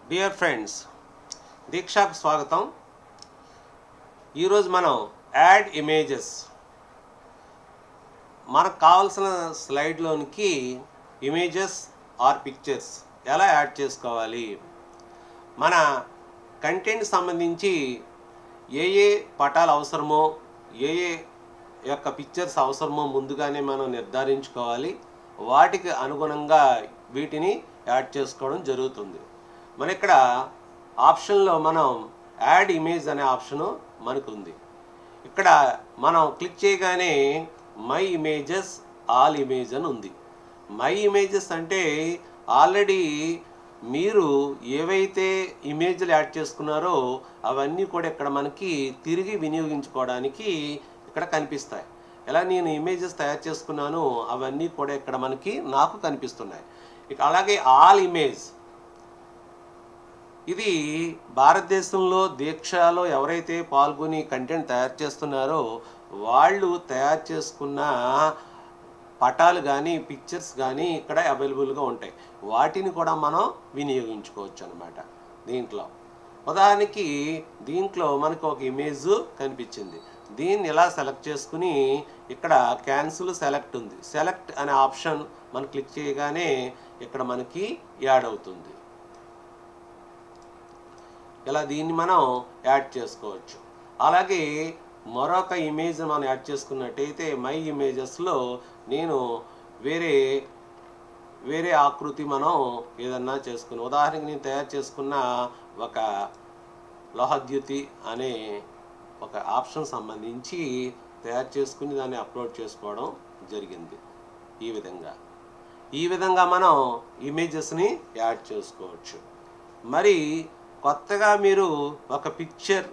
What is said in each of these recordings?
dear friends దీక్షాకు స్వాగతం ఈరోజు మనం యాడ్ ఇమేజెస్ మనకు కావాల్సిన స్లైడ్లోనికి ఇమేజెస్ ఆర్ పిక్చర్స్ ఎలా యాడ్ చేసుకోవాలి మన కంటెంట్ సంబంధించి ఏ ఏ పటాలు అవసరమో ఏ ఏ యొక్క పిక్చర్స్ అవసరమో ముందుగానే మనం నిర్ధారించుకోవాలి వాటికి అనుగుణంగా వీటిని యాడ్ చేసుకోవడం జరుగుతుంది మన ఇక్కడ ఆప్షన్లో మనం యాడ్ ఇమేజ్ అనే ఆప్షను మనకు ఉంది ఇక్కడ మనం క్లిక్ చేయగానే మై ఇమేజెస్ ఆల్ ఇమేజ్ అని ఉంది మై ఇమేజెస్ అంటే ఆల్రెడీ మీరు ఏవైతే ఇమేజ్లు యాడ్ చేసుకున్నారో అవన్నీ కూడా ఇక్కడ మనకి తిరిగి వినియోగించుకోవడానికి ఇక్కడ కనిపిస్తాయి ఎలా నేను ఇమేజెస్ తయారు చేసుకున్నాను అవన్నీ కూడా ఇక్కడ మనకి నాకు కనిపిస్తున్నాయి ఇక అలాగే ఆల్ ఇమేజ్ ఇది భారతదేశంలో దీక్షలో ఎవరైతే పాల్గొని కంటెంట్ తయారు చేస్తున్నారో వాళ్ళు తయారు చేసుకున్న పటాలు కానీ పిక్చర్స్ కానీ ఇక్కడ అవైలబుల్గా ఉంటాయి వాటిని కూడా మనం వినియోగించుకోవచ్చు అనమాట దీంట్లో ఉదాహరణకి దీంట్లో మనకు ఒక ఇమేజ్ కనిపించింది దీన్ని ఇలా సెలెక్ట్ చేసుకుని ఇక్కడ క్యాన్సిల్ సెలెక్ట్ ఉంది సెలెక్ట్ అనే ఆప్షన్ మనం క్లిక్ చేయగానే ఇక్కడ మనకి యాడ్ అవుతుంది ఇలా దీన్ని మనం యాడ్ చేసుకోవచ్చు అలాగే మరొక ఇమేజ్ మనం యాడ్ చేసుకున్నట్టయితే మై ఇమేజెస్లో నేను వేరే వేరే ఆకృతి మనం ఏదన్నా చేసుకుని ఉదాహరణకి నేను తయారు చేసుకున్న ఒక లోహద్యుతి అనే ఒక ఆప్షన్ సంబంధించి తయారు చేసుకుని దాన్ని అప్లోడ్ చేసుకోవడం జరిగింది ఈ విధంగా ఈ విధంగా మనం ఇమేజెస్ని యాడ్ చేసుకోవచ్చు మరి కొత్తగా మీరు ఒక పిక్చర్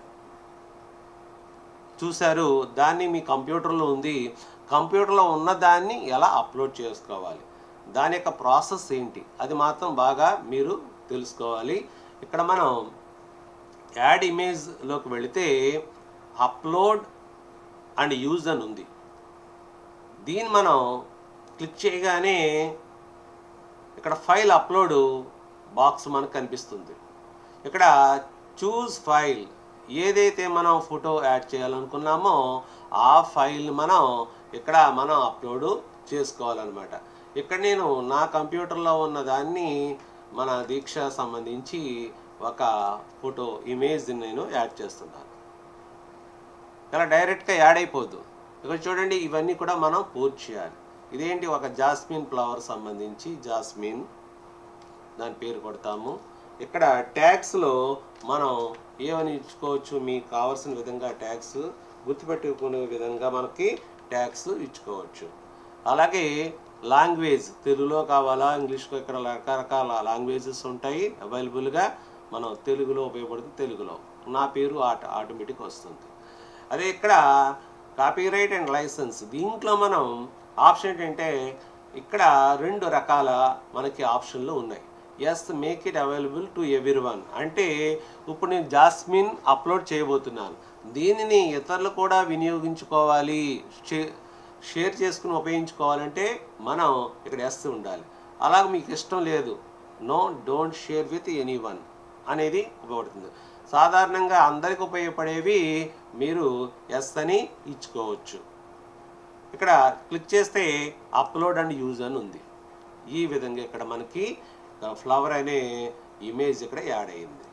చూశారు దాన్ని మీ కంప్యూటర్లో ఉంది కంప్యూటర్లో ఉన్న దాన్ని ఎలా అప్లోడ్ చేసుకోవాలి దాని యొక్క ప్రాసెస్ ఏంటి అది మాత్రం బాగా మీరు తెలుసుకోవాలి ఇక్కడ మనం యాడ్ ఇమేజ్లోకి వెళితే అప్లోడ్ అండ్ యూజ్ అని ఉంది దీన్ని మనం క్లిక్ చేయగానే ఇక్కడ ఫైల్ అప్లోడ్ బాక్స్ మనకు కనిపిస్తుంది ఇక్కడ చూస్ ఫైల్ ఏదైతే మనం ఫోటో యాడ్ చేయాలనుకున్నామో ఆ ఫైల్ మనం ఇక్కడ మనం అప్లోడ్ చేసుకోవాలన్నమాట ఇక్కడ నేను నా కంప్యూటర్లో ఉన్న దాన్ని మన దీక్ష సంబంధించి ఒక ఫోటో ఇమేజ్ నేను యాడ్ చేస్తున్నాను ఇలా డైరెక్ట్గా యాడ్ అయిపోద్దు ఇక్కడ చూడండి ఇవన్నీ కూడా మనం పూర్తి చేయాలి ఇదేంటి ఒక జాస్మిన్ ఫ్లవర్ సంబంధించి జాస్మిన్ దాని పేరు కొడతాము ఇక్కడ ట్యాగ్స్లో మనం ఏమని ఇచ్చుకోవచ్చు మీకు కావాల్సిన విధంగా ట్యాగ్స్ గుర్తుపెట్టుకునే విధంగా మనకి ట్యాగ్స్ ఇచ్చుకోవచ్చు అలాగే లాంగ్వేజ్ తెలుగులో కావాలా ఇంగ్లీష్లో ఇక్కడ రకరకాల లాంగ్వేజెస్ ఉంటాయి అవైలబుల్గా మనం తెలుగులో ఉపయోగపడుతుంది తెలుగులో నా పేరు ఆట ఆటోమేటిక్ వస్తుంది అదే ఇక్కడ కాపీరైట్ అండ్ లైసెన్స్ దీంట్లో మనం ఆప్షన్ ఏంటంటే ఇక్కడ రెండు రకాల మనకి ఆప్షన్లు ఉన్నాయి yes make it available to everyone అంటే ఇప్పుడు నేను జాస్మిన్ అప్లోడ్ చేయబోతున్నాను దీనిని ఇతరులు కూడా వినియోగించుకోవాలి షేర్ చేసుకుని ఉపయోగించుకోవాలంటే మనం ఇక్కడ ఎస్ ఉండాలి అలాగ మీకు ఇష్టం లేదు no don't share with anyone అనేది ఉపయోగపడుతుంది సాధారణంగా అందరికి ఉపయోగపడేవి మీరు ఎస్ అని ఇచ్చుకోవచ్చు ఇక్కడ క్లిక్ చేస్తే అప్లోడ్ అండ్ యూజ్ అని ఉంది ఈ విధంగా ఇక్కడ మనకి ఫ్లవర్ అనే ఇమేజ్ ఇక్కడ యాడ్ అయింది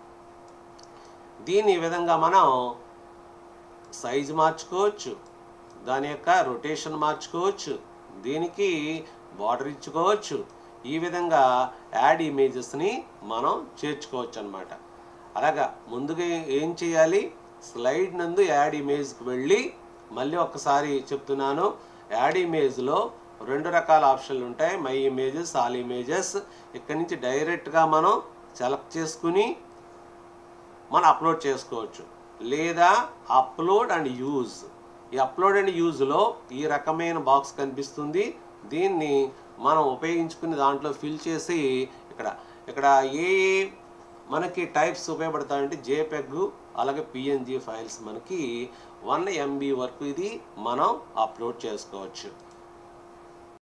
దీని ఈ విధంగా మనం సైజ్ మార్చుకోవచ్చు దాని యొక్క రొటేషన్ మార్చుకోవచ్చు దీనికి బార్డర్ ఇచ్చుకోవచ్చు ఈ విధంగా యాడ్ ఇమేజెస్ని మనం చేర్చుకోవచ్చు అనమాట అలాగా ముందుగా ఏం చేయాలి స్లైడ్ నందు యాడ్ ఇమేజ్కి వెళ్ళి మళ్ళీ ఒక్కసారి చెప్తున్నాను యాడ్ ఇమేజ్లో రెండు రకాల ఆప్షన్లు ఉంటాయి మై ఇమేజెస్ ఆల్ ఇమేజెస్ ఇక్కడి నుంచి డైరెక్ట్గా మనం సెలెక్ట్ చేసుకుని మనం అప్లోడ్ చేసుకోవచ్చు లేదా అప్లోడ్ అండ్ యూజ్ ఈ అప్లోడ్ అండ్ యూజ్లో ఈ రకమైన బాక్స్ కనిపిస్తుంది దీన్ని మనం ఉపయోగించుకుని దాంట్లో ఫిల్ చేసి ఇక్కడ ఇక్కడ ఏ మనకి టైప్స్ ఉపయోగపడతాయంటే జేపెగ్ అలాగే పిఎన్జి ఫైల్స్ మనకి వన్ ఎంబీ వరకు ఇది మనం అప్లోడ్ చేసుకోవచ్చు